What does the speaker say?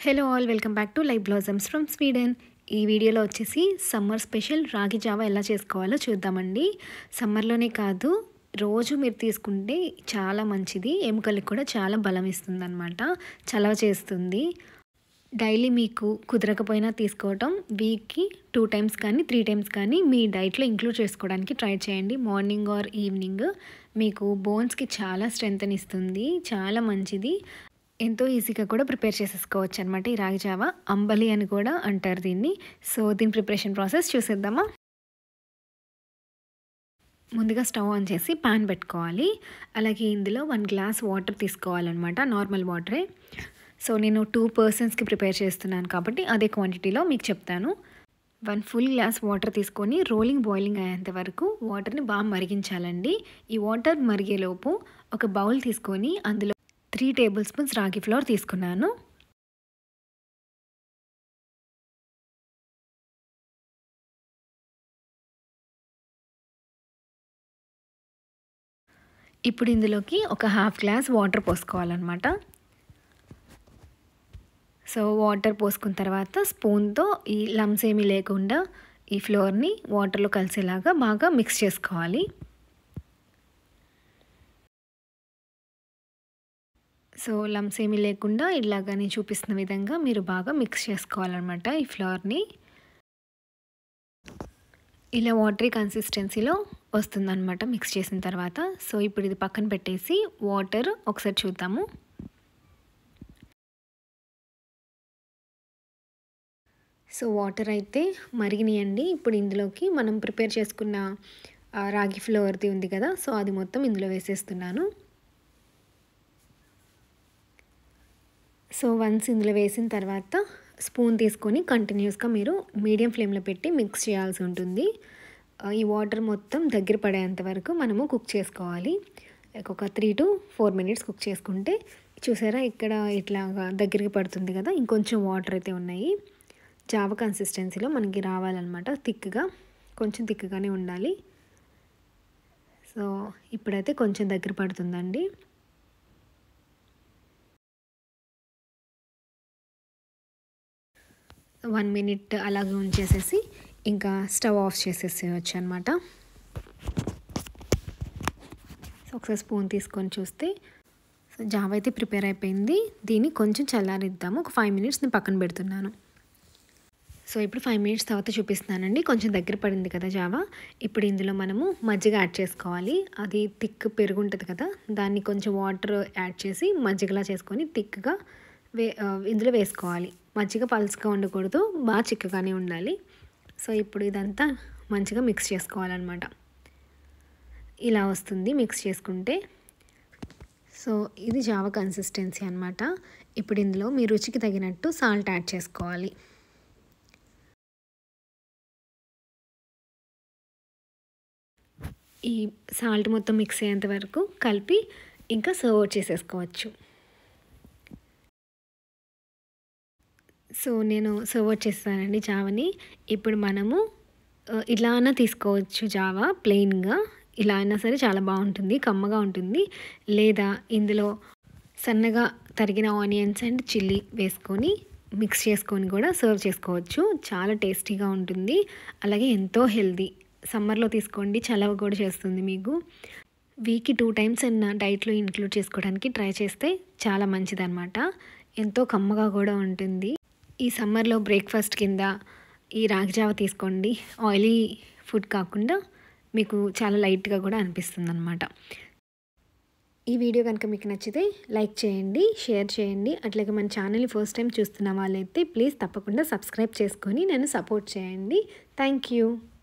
hello all welcome back to Live Blossoms from Sweden ఈ వీడియోలో వచ్చేసి సమ్మర్ స్పెషల్ రాగి జావా ఎలా చేసుకోవాలో చూద్దామండి సమ్మర్లోనే కాదు రోజు మీరు తీసుకుంటే చాలా మంచిది ఎముకలకు కూడా చాలా బలం ఇస్తుంది అనమాట చలవ చేస్తుంది డైలీ మీకు కుదరకపోయినా తీసుకోవటం వీక్కి టూ టైమ్స్ కానీ త్రీ టైమ్స్ కానీ మీ డైట్లో ఇంక్లూడ్ చేసుకోవడానికి ట్రై చేయండి మార్నింగ్ ఆర్ ఈవినింగ్ మీకు బోన్స్కి చాలా స్ట్రెంగ్త్ ఇస్తుంది చాలా మంచిది ఎంతో ఈజీగా కూడా ప్రిపేర్ చేసేసుకోవచ్చు అనమాట ఈ రాగి జావా అంబలి అని కూడా అంటారు దీన్ని సో దీని ప్రిపరేషన్ ప్రాసెస్ చూసేద్దామా ముందుగా స్టవ్ ఆన్ చేసి పాన్ పెట్టుకోవాలి అలాగే ఇందులో వన్ గ్లాస్ వాటర్ తీసుకోవాలన్నమాట నార్మల్ వాటరే సో నేను టూ పర్సన్స్కి ప్రిపేర్ చేస్తున్నాను కాబట్టి అదే క్వాంటిటీలో మీకు చెప్తాను వన్ ఫుల్ గ్లాస్ వాటర్ తీసుకొని రోలింగ్ బాయిలింగ్ అయ్యేంత వరకు వాటర్ని బాగా మరిగించాలండి ఈ వాటర్ మరిగేలోపు ఒక బౌల్ తీసుకొని అందులో three tablespoons ragi flour తీసుకున్నాను ఇప్పుడు ఇందులోకి ఒక హాఫ్ గ్లాస్ వాటర్ పోసుకోవాలన్నమాట సో వాటర్ పోసుకున్న తర్వాత స్పూన్తో ఈ లమ్స్ ఏమీ లేకుండా ఈ ఫ్లోర్ని వాటర్లో కలిసేలాగా బాగా మిక్స్ చేసుకోవాలి సో లమ్స్ ఏమీ లేకుండా ఇలాగా నేను చూపిస్తున్న విధంగా మీరు బాగా మిక్స్ చేసుకోవాలన్నమాట ఈ ఫ్లవర్ని ఇలా వాటరీ కన్సిస్టెన్సీలో వస్తుందన్నమాట మిక్స్ చేసిన తర్వాత సో ఇప్పుడు ఇది పక్కన పెట్టేసి వాటర్ ఒకసారి చూద్దాము సో వాటర్ అయితే మరిగినాయండి ఇప్పుడు ఇందులోకి మనం ప్రిపేర్ చేసుకున్న రాగి ఫ్లోర్ది ఉంది కదా సో అది మొత్తం ఇందులో వేసేస్తున్నాను సో వన్స్ ఇందులో వేసిన తర్వాత స్పూన్ తీసుకొని కంటిన్యూస్గా మీరు మీడియం ఫ్లేమ్లో పెట్టి మిక్స్ చేయాల్సి ఉంటుంది ఈ వాటర్ మొత్తం దగ్గర పడేంత వరకు మనము కుక్ చేసుకోవాలి ఒక three to four minutes cook చేసుకుంటే చూసారా ఇక్కడ ఇట్లాగా దగ్గరికి పడుతుంది కదా ఇంకొంచెం వాటర్ అయితే ఉన్నాయి జావ కన్సిస్టెన్సీలో మనకి రావాలన్నమాట థిక్గా కొంచెం థిక్గానే ఉండాలి సో ఇప్పుడైతే కొంచెం దగ్గర పడుతుందండి వన్ మినిట్ అలాగే ఉంచేసేసి ఇంకా స్టవ్ ఆఫ్ చేసేసేయచ్చు అనమాట సో ఒకసారి స్పూన్ తీసుకొని చూస్తే సో జావ అయితే ప్రిపేర్ అయిపోయింది దీన్ని కొంచెం చల్లారిద్దాము ఒక ఫైవ్ మినిట్స్ నేను పక్కన పెడుతున్నాను సో ఇప్పుడు ఫైవ్ మినిట్స్ తర్వాత చూపిస్తున్నానండి కొంచెం దగ్గర పడింది కదా జావా ఇప్పుడు ఇందులో మనము మజ్జిగ యాడ్ చేసుకోవాలి అది థిక్ పెరుగు ఉంటుంది కదా దాన్ని కొంచెం వాటర్ యాడ్ చేసి మజ్జిగలా చేసుకొని థిక్గా వే ఇందులో వేసుకోవాలి మజ్జిగ పల్స్గా ఉండకూడదు బాగా చిక్కగానే ఉండాలి సో ఇప్పుడు ఇదంతా మంచిగా మిక్స్ చేసుకోవాలన్నమాట ఇలా వస్తుంది మిక్స్ చేసుకుంటే సో ఇది జావ కన్సిస్టెన్సీ అనమాట ఇప్పుడు ఇందులో మీ రుచికి తగినట్టు సాల్ట్ యాడ్ చేసుకోవాలి ఈ సాల్ట్ మొత్తం మిక్స్ అయ్యేంత వరకు కలిపి ఇంకా సర్వ్ చేసేసుకోవచ్చు సో నేను సర్వ్ చేస్తానండి జావని ఇప్పుడు మనము ఇలా అయినా తీసుకోవచ్చు జావా ప్లెయిన్గా ఇలా అయినా సరే చాలా బాగుంటుంది కమ్మగా ఉంటుంది లేదా ఇందులో సన్నగా తరిగిన ఆనియన్స్ అండ్ చిల్లీ వేసుకొని మిక్స్ చేసుకొని కూడా సర్వ్ చేసుకోవచ్చు చాలా టేస్టీగా ఉంటుంది అలాగే ఎంతో హెల్దీ సమ్మర్లో తీసుకోండి చలవ కూడా చేస్తుంది మీకు వీక్కి టూ టైమ్స్ అన్న డైట్లో ఇంక్లూడ్ చేసుకోవడానికి ట్రై చేస్తే చాలా మంచిదన్నమాట ఎంతో కమ్మగా కూడా ఉంటుంది ఈ సమ్మర్లో బ్రేక్ఫాస్ట్ కింద ఈ రాగిజావ తీసుకోండి ఆయిలీ ఫుడ్ కాకుండా మీకు చాలా లైట్గా కూడా అనిపిస్తుంది అనమాట ఈ వీడియో కనుక మీకు నచ్చితే లైక్ చేయండి షేర్ చేయండి అట్లాగే మన ఛానల్ని ఫస్ట్ టైం చూస్తున్న వాళ్ళైతే ప్లీజ్ తప్పకుండా సబ్స్క్రైబ్ చేసుకొని నన్ను సపోర్ట్ చేయండి థ్యాంక్ యూ